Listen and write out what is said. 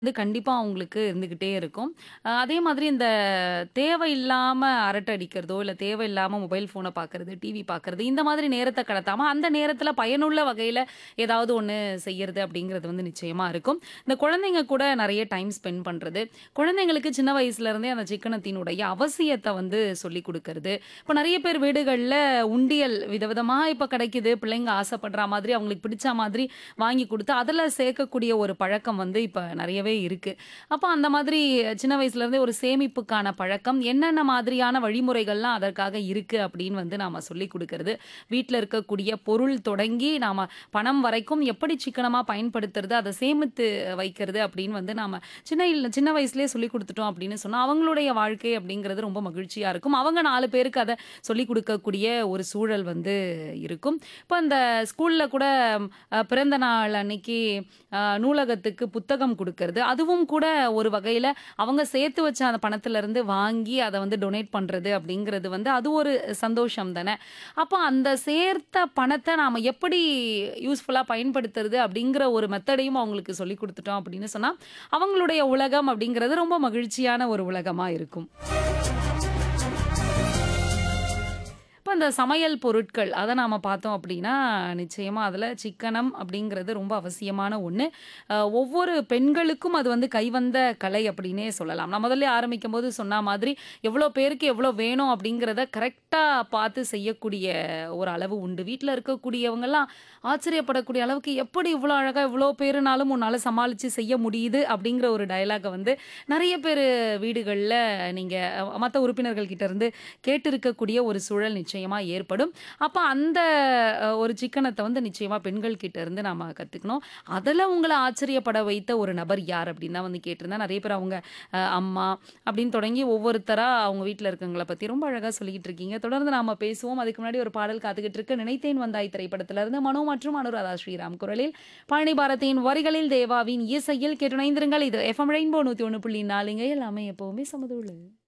வந்து கண்டிப்பா அவங்களுக்கு இருந்துகிட்டே இருக்கும். அ அதே மாதிரி இந்த தேவையில்லாம அரட்டை அடிக்கிறதோ, இல்ல தேவையில்லாம மொபைல் ஃபோன பார்க்கறது, டிவி பார்க்கறது, இந்த மாதிரி நேரத்த கடத்தாம, அந்த நேரத்தில பயனுள்ள வகையில ஏதாவது ஒண்ணு செய்யறது அப்படிங்கிறது வந்து நிச்சயமா இருக்கும். இந்த குழந்தைங்க கூட நெறைய டைம் ஸ்பெண்ட் பண்றது, குழந்தைங்களுக்கு சின்ன வயசுலேருந்தே அந்த சிக்கனத்தினுடைய அவசியத்த வந்து சொல்லிக் குடுக்கறது. இப்ப நெறைய பேர் வீடுகள்ல உண்டியல் விதவிதமா இப்ப கிடைக்குது. பிள்ளைங்க ஆசைப்படுறா மாதிரி, அவங்களுக்கு பிடிச்ச மாதிரி வாங்கி குடுத்து, அதில சேர்க்கக்கூடிய ஒரு பழக்கம் வந்து இப்ப நெறையவே இருக்கு. அப்ப அந்த மாதிரி சின்ன வயசுலேருந்தே ஒரு சேமிப்புக்கான பழக்கம், என்னென்ன மாதிரியான வழிமுறைகள்லாம் அதற்காக இருக்கு அப்படின்னு வந்து நாம சொல்லிக் குடுக்கறது. வீட்ல இருக்கக்கூடிய பொருள் தொடங்கி, நாம பணம் வரைக்கும் எப்படி சிக்கனமா பயன்படுத்துறது, அத சேமித்து வைக்கிறது அப்படின்னு வந்து நாம சின்ன இல் சின்ன வயசுலயே சொல்லிக் குடுத்துட்டோம் அப்படின்னு சொன்னா, அவங்களுடைய வாழ்க்கை அப்படிங்கிறது ரொம்ப மகிழ்ச்சியா இருக்கும். அவங்க 4 பேருக்கு அத சொல்லிக் குடுக்கக்கூடிய ஒரு சூழல் வந்து இருக்கும். இப்ப அந்த ஸ்கூல்ல கூட அ பிறந்த நாள் அன்னைக்கு அ நூலகத்துக்கு புத்தகம் குடுக்கறது, அதுவும் கூட ஒரு வகையில அவங்க சேர்த்து வச்ச அந்த பணத்திலருந்து வாங்கி அத வந்து டொனேட் பண்றது அப்படிங்கிறது வந்து அது ஒரு சந்தோஷம் தானே. அப்ப அந்த சேர்த்த பணத்த நாம எப்படி யூஸ்ஃபுல்லா பயன்படுத்துறது அப்படிங்கிற ஒரு மெத்தடையும் அவங்களுக்கு சொல்லிக் குடுத்துட்டோம் அப்படின்னு சொன்னா, அவங்களுடைய உலகம் அப்படிங்கிறது ரொம்ப மகிழ்ச்சியான ஒரு உலகமா இருக்கும். இப்ப இந்த சமையல் பொருட்கள், அத நாம பார்த்தோம் அப்படின்னா, நிச்சயமா அதில சிக்கனம் அப்படிங்கிறது ரொம்ப அவசியமான ஒண்ணு. அ ஒவ்வொரு பெண்களுக்கும் அது வந்து கைவந்த கலை அப்படின்னே சொல்லலாம். நான் முதல்லயே ஆரம்பிக்கும்போது சொன்னா மாதிரி, எவ்வளோ பேருக்கு எவ்வளோ வேணும் அப்படிங்கிறத கரெக்ட்டா பார்த்து செய்யக்கூடிய ஒரு அளவு உண்டு. வீட்ல இருக்கக்கூடியவங்கலாம் ஆச்சரியப்படக்கூடிய அளவுக்கு, "எப்படி இவ்வளோ அழகா இவ்வளோ பேருனாலும் உன்னால சமாளிச்சு செய்ய முடியுது?" அப்படிங்கிற ஒரு டயலாக வந்து நெறைய பேரு வீடுகள்ல நீங்க மத்த உறுப்பினர்கள் கிட்ட இருந்து கேட்டிருக்கக்கூடிய ஒரு சூழல் நிச்சயமா ஏற்படும். அப்ப அந்த அ ஒரு சிக்கனத்த வந்து நிச்சயமா பெண்கள் கிட்ட இருந்து நாம கத்துக்கணும். அதில உங்கள ஆச்சரியப்பட வைத்த ஒரு நபர் யார் அப்படின்னு தான் வந்து கேட்டிருந்தேன். நெறைய பேர் அவங்க அ அம்மா அப்படின்னு தொடங்கி ஒவ்வொருத்தரா அவங்க வீட்ல இருக்கவங்கள பத்தி ரொம்ப அழகா சொல்லிக்கிட்டு இருக்கீங்க. தொடர்ந்து நாம பேசுவோம். அதுக்கு முன்னாடி ஒரு பாடல் காத்துக்கிட்டு இருக்கு. "நினைத்தேன் வந்தாய்" திரைப்படத்திலிருந்து மனோ மற்றும் அனுராதா ஸ்ரீராம் குரலில், பழனி பாரதியின் வரிகளில் தேவாவின் இசையில் கேட்டு இணைந்திருங்கள். இது எஃப்எம் ரெயின்போ 101.4 இங்க எல்லாமே எப்பவுமே சமதூளு.